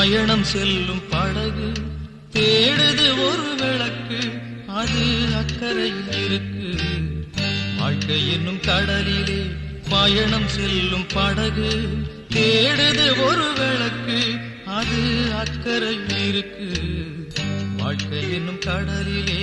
பயணம் செல்லும் படகு தேடுது ஒரு விளக்கு அது அக்கறையில் இருக்கு வாழ்க்கை என்னும் கடலிலே பயணம் செல்லும் படகு தேடுது ஒரு விளக்கு அது அக்கறையில் இருக்கு வாழ்க்கை என்னும் கடலிலே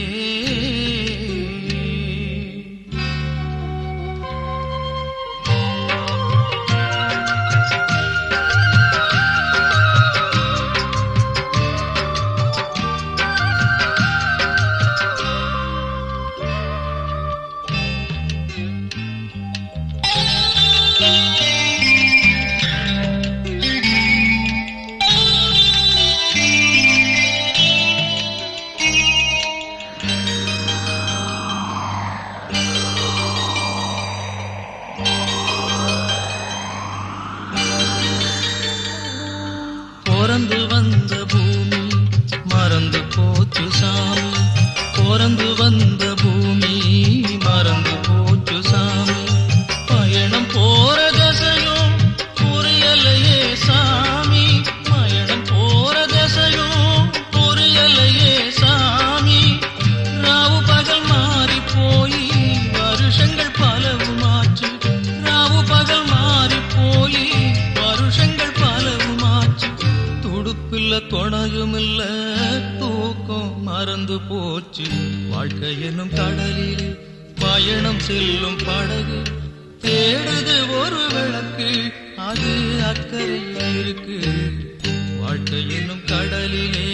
பிறந்து வந்த பூமி மறந்து போச்சு சாமி பிறந்து வந்த பூமி மறந்து போச்சு சாமி பயணம் போற தசையும் புரியலையே சாமி பயணம் போற தசையும் புரியலையே சாமி ராவு பகல் மாறி போய் வருஷங்கள் பலவுமாச்சு ராவு பகல் மாறி போய் வருஷங்கள் பலவுமாச்சு துடுப்பில்ல துணையுமில்ல தூக்கம் மறந்து போச்சு வாழ்க்கை என்னும் கடலிலே பயணம் செல்லும் படகு தேடுது ஒரு விளக்கு அது அக்கறையில் இருக்கு வாழ்க்கை என்னும் கடலிலே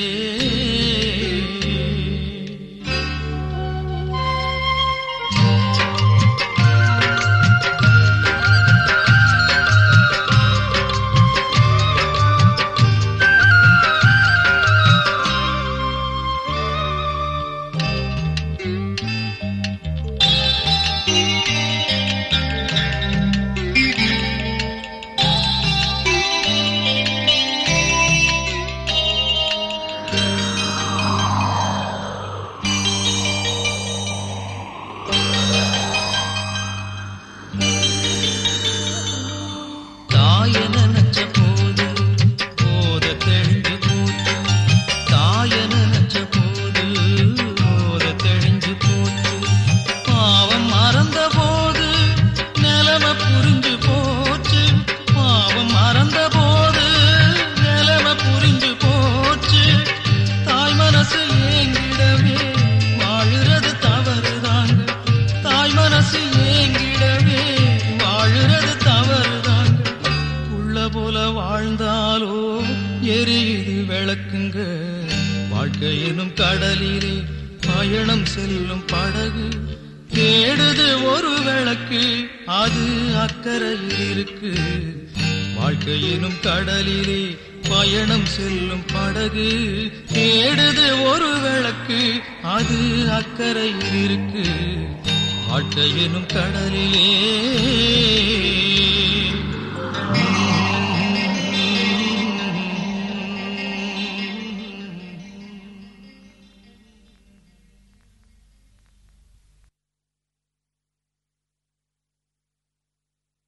தாய நினைச்ச போது போத தெளிஞ்சு போச்சு தாய நினைச்ச போது போத தெளிஞ்சு போச்சு பாவம் மறந்த போது நிலைமை புரிஞ்சு போச்சு பாவம் மறந்த போது நிலைமை புரிஞ்சு போச்சு தாய் மனசு ஏங்கிடவே வாழுறது தவறுதாங்க தாய் மனசு ஏங்கிடவே வாழுறது தவறுதாங்க உள்ள போல வாழ்ந்தாலோ எரியுது விளக்குங்க வாழ்க்கை எனும் கடலிலே பயணம் செல்லும் படகு தேடுது ஒரு விளக்கு அது அக்கறையில் இருக்கு வாழ்க்கை எனும் கடலிலே பயணம் செல்லும் படகு தேடுது ஒரு விளக்கு அது அக்கறையில் இருக்கு வாழ்க்கை எனும் கடலிலே